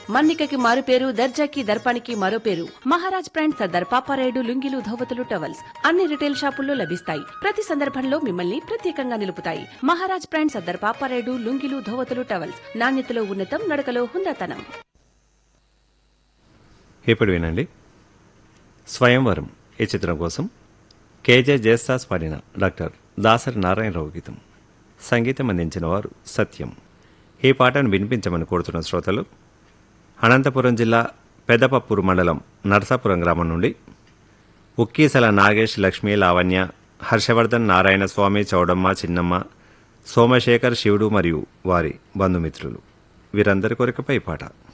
మన్నికకి మారు పేరు దర్జాకి దర్పానికి మరో పేరు మహారాజ్ బ్రాండ్ సర్దార్ పాపారాయుడు లుంగిలు ధోవతులు టవల్స్ అన్ని రిటైల్ షాపుల్లో లభిస్తాయి ప్రతి సందర్భంలో మిమ్మల్ని ప్రత్యేకంగా నిలుపుతాయి మహారాజ్ బ్రాండ్ సర్దార్ పాపారాయుడు లుంగిలు ధోవతులు టవల్స్ నాణ్యతలో ఉన్నతం నడకలో హుందాతనం ఇప్పుడు వినండి స్వయంవరం ఈ చిత్రం కోసం కేజే జయస్తాస్ పాడిన డాక్టర్ దాసరి నారాయణరావు గీతం సంగీతం అందించిన వారు సత్యం ఈ పాటను వినిపించమని కోరుతున్న శ్రోతలు అనంతపురం జిల్లా పెద్దపప్పూరు మండలం నరసాపురం గ్రామం నుండి ఉక్కీసల నాగేష్ లక్ష్మీ లావణ్య హర్షవర్ధన్ నారాయణ స్వామి చౌడమ్మ చిన్నమ్మ సోమశేఖర్ శివుడు మరియు వారి బంధుమిత్రులు వీరందరి కొరకపై పాట